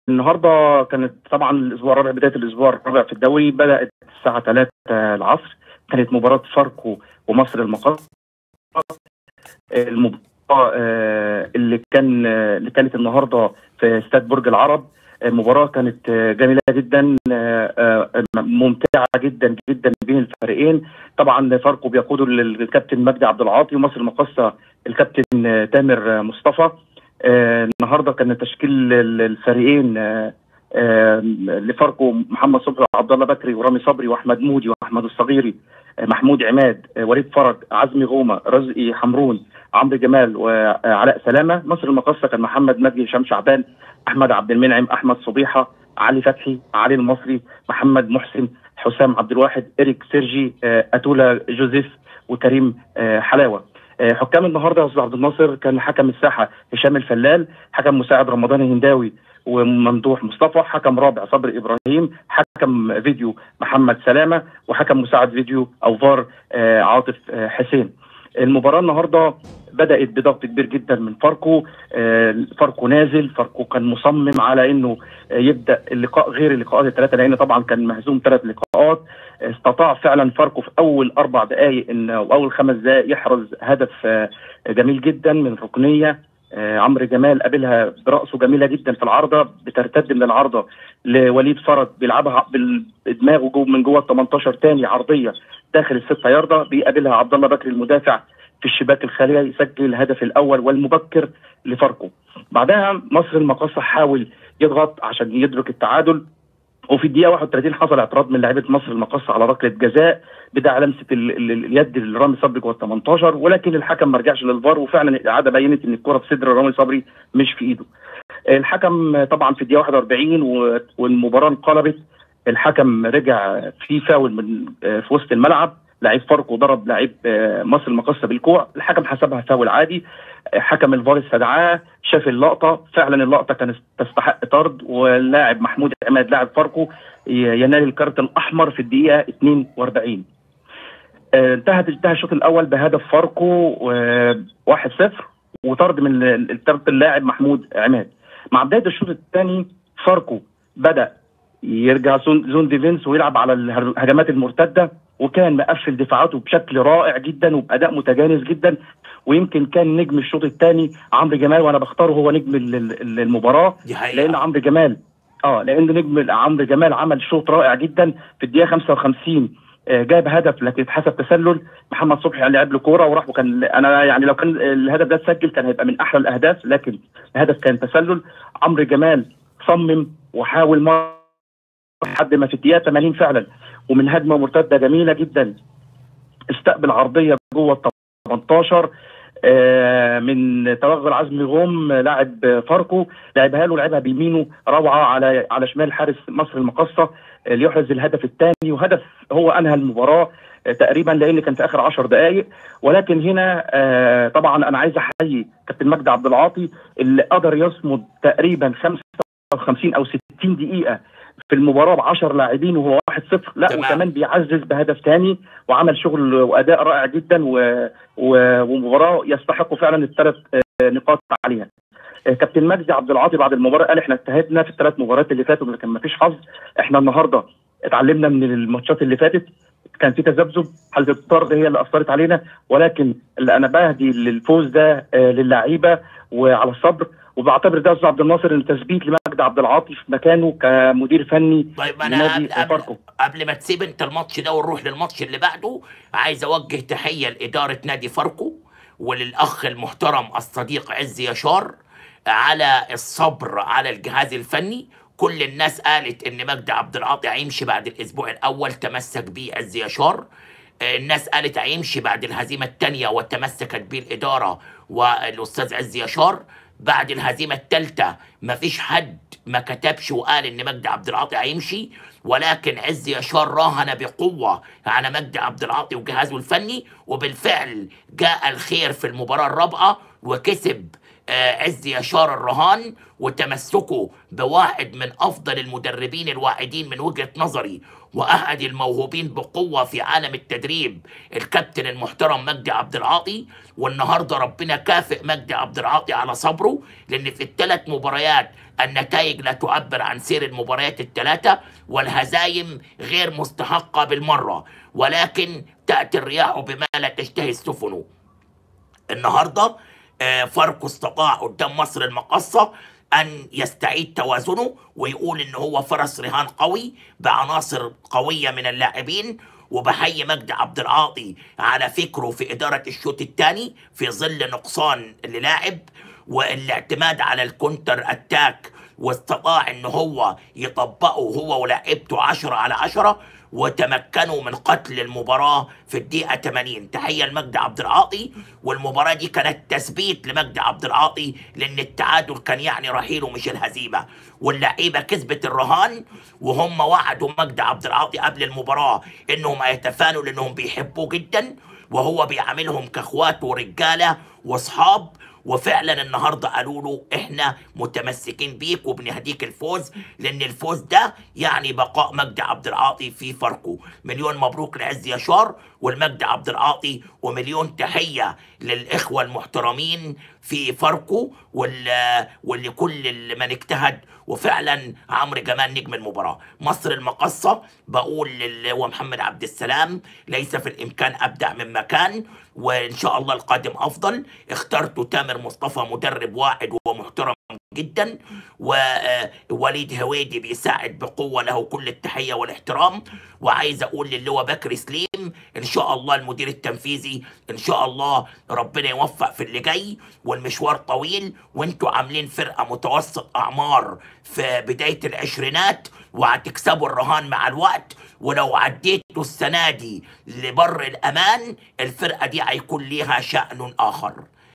النهارده كانت طبعا الاسبوع الرابع بدايه الاسبوع الرابع في الدوري بدات الساعه 3 العصر كانت مباراه فاركو ومصر المقاصة المباراه آه، اللي كان آه، اللي كانت النهارده في استاد برج العرب المباراه كانت آه، جميله جدا آه، آه، ممتعه جدا جدا بين الفريقين طبعا فاركو بيقوده الكابتن مجدي عبد العاطي ومصر المقاصة الكابتن آه، تامر آه، مصطفى آه، النهارده كان تشكيل ال- الفريقين آه، آه، لفاركو محمد صبحي وعبد الله بكري ورامي صبري واحمد مودي واحمد الصغيري آه، محمود عماد آه، وليد فرج عزمي غومه رزقي حمرون عمرو جمال وعلاء سلامه مصر المقاصة كان محمد مجدي هشام شعبان احمد عبد المنعم احمد صبيحه علي فتحي علي المصري محمد محسن حسام عبد الواحد اريك سيرجي آه، اتولا جوزيف وكريم آه، حلاوه آه، حكام النهارده يا استاذ عبد الناصر كان حكم الساحه هشام الفلال حكم مساعد رمضان الهنداوي وممدوح مصطفى حكم رابع صبري ابراهيم حكم فيديو محمد سلامه وحكم مساعد فيديو او فار آه، عاطف آه، حسين المباراه النهارده بدات بضغط كبير جدا من فاركو آه، فاركو نازل فاركو كان مصمم على انه آه، يبدا اللقاء غير اللقاءات الثلاثه لان طبعا كان مهزوم ثلاث لقاءات استطاع فعلا فاركو في اول اربع دقائق ان واول خمس دقائق يحرز هدف آه، جميل جدا من ركنيه آه، عمرو جمال قابلها براسه جميله جدا في العارضه بترتد من العارضه لوليد فرج بيلعبها بال- بدماغه جوه من جوه ال 18 تاني عرضيه داخل الستة ياردة بيقابلها عبد الله بكري المدافع في الشباك الخاليه يسجل الهدف الاول والمبكر لفاركو بعدها مصر المقاصة حاول يضغط عشان يدرك التعادل وفي الدقيقه 31 حصل اعتراض من لاعيبه مصر المقاصة على ركله جزاء بدعا لمسه ال- ال- اليد لرامي صبري جوه ال 18 ولكن الحكم ما رجعش للفار وفعلا الاعاده بينت ان الكره في صدر رامي صبري مش في ايده. الحكم طبعا في الدقيقه 41 و- والمباراه انقلبت الحكم رجع في فاول من آه، في وسط الملعب لعيب فاركو ضرب لعيب آه، مصر المقاصة بالكوع الحكم حسبها فاول عادي آه، حكم الفار استدعاه شاف اللقطه فعلا اللقطه كانت تستحق طرد واللاعب محمود عماد لاعب فاركو ي- ينال الكارت الاحمر في الدقيقه 42 آه، انتهت انتهى الشوط الاول بهدف فاركو آه، 1-0 وطرد من ال- الطرد اللاعب محمود عماد مع بدايه الشوط الثاني فاركو بدا يرجع زون زون ديفينس ويلعب على الهجمات المرتده وكان مقفل دفاعاته بشكل رائع جدا وباداء متجانس جدا ويمكن كان نجم الشوط الثاني عمرو جمال وانا بختاره هو نجم ال- ال- المباراه دي حقيقه لان عمرو جمال اه لان نجم عمرو جمال عمل شوط رائع جدا في الدقيقه 55 آه، جاب هدف لكن اتحسب تسلل محمد صبحي يعني لعب له كوره وراح وكان انا يعني لو كان الهدف ده اتسجل كان هيبقى من احلى الاهداف لكن الهدف كان تسلل عمرو جمال صمم وحاول مره لحد ما في الدقيقه 80 فعلا ومن هجمه مرتده جميله جدا استقبل عرضيه جوه ال 18 آه، من توغل عزمي غوم لاعب فاركو لعبها له لعبها بيمينه روعه على على شمال حارس مصر المقاصه آه، ليحرز الهدف الثاني وهدف هو انهى المباراه آه، تقريبا لان كان في اخر 10 دقائق ولكن هنا آه، طبعا انا عايز احيي كابتن مجدي عبد العاطي اللي قدر يصمد تقريبا 55 او 60 دقيقه في المباراه ب 10 لاعبين وهو 1-0 لا تمام. وكمان بيعزز بهدف ثاني وعمل شغل واداء رائع جدا و... و... ومباراه يستحق فعلا الثلاث آه، نقاط عليها. آه، كابتن مجدي عبد العاطي بعد المباراه قال احنا اجتهدنا في الثلاث مباريات اللي فاتوا لكن ما فيش حظ احنا النهارده اتعلمنا من الماتشات اللي فاتت كان في تذبذب حاله الطرد هي اللي اثرت علينا ولكن اللي انا بهدي للفوز ده آه، للعيبه وعلى الصبر وبعتبر ده يا استاذ عبد الناصر ان تثبيت لمجدي عبد العاطي في مكانه كمدير فني طيب انا لنادي قبل, قبل, فاركو قبل ما تسيب انت الماتش ده ونروح للماتش اللي بعده عايز اوجه تحيه لاداره نادي فاركو وللاخ المحترم الصديق عز يشار على الصبر على الجهاز الفني كل الناس قالت ان مجدي عبد العاطي هيمشي بعد الاسبوع الاول تمسك بيه عز يشار آه، الناس قالت هيمشي بعد الهزيمه الثانيه وتمسكت بيه الاداره والاستاذ عز يشار بعد الهزيمه الثالثه مفيش حد ما كتبش وقال ان مجدي عبد العاطي هيمشي ولكن عز يشار راهن بقوه على مجدي عبد العاطي وجهازه الفني وبالفعل جاء الخير في المباراه الرابعه وكسب آه، عز يشار الرهان وتمسكه بواحد من افضل المدربين الواعدين من وجهه نظري واحد الموهوبين بقوه في عالم التدريب الكابتن المحترم مجدي عبد العاطي والنهارده ربنا كافئ مجدي عبد العاطي على صبره لان في الثلاث مباريات النتائج لا تعبر عن سير المباريات الثلاثة والهزايم غير مستحقة بالمرة ولكن تأتي الرياح بما لا تشتهي السفن النهارده آه، فاركو استطاع قدام مصر المقصة أن يستعيد توازنه ويقول إن هو فرس رهان قوي بعناصر قوية من اللاعبين وبحيي مجدي عبد العاطي على فكره في إدارة الشوط الثاني في ظل نقصان للاعب والاعتماد على الكونتر أتاك واستطاع إن هو يطبقه هو ولاعيبته 10 على 10 وتمكنوا من قتل المباراة في الدقيقة 80 تحية لمجدي عبد العاطي والمباراة دي كانت تثبيت لمجدي عبد العاطي لأن التعادل كان يعني رحيله مش الهزيمة واللعيبة كسبت الرهان وهم وعدوا مجدي عبد العاطي قبل المباراة إنهم هيتفانوا لأنهم بيحبوه جدا وهو بيعاملهم كاخوات ورجالة واصحاب وفعلا النهارده قالوا له احنا متمسكين بيك وبنهديك الفوز لان الفوز ده يعني بقاء مجدي عبد العاطي في فاركو مليون مبروك لعز يشار والمجدي عبد العاطي ومليون تحيه للاخوه المحترمين في فاركو وال... ولكل من اجتهد وفعلا عمرو جمال نجم المباراه مصر المقصه بقول لل... ومحمد عبد السلام ليس في الامكان ابدع مما كان وان شاء الله القادم افضل اخترت تامر مصطفى مدرب واعد ومحترم جدا ووليد هويدي بيساعد بقوه له كل التحيه والاحترام وعايز اقول للواء بكر سليم ان شاء الله المدير التنفيذي ان شاء الله ربنا يوفق في اللي جاي والمشوار طويل وانتوا عاملين فرقه متوسط اعمار في بدايه العشرينات وهتكسبوا الرهان مع الوقت ولو عديتوا السنه دي لبر الامان الفرقه دي هيكون ليها شأن اخر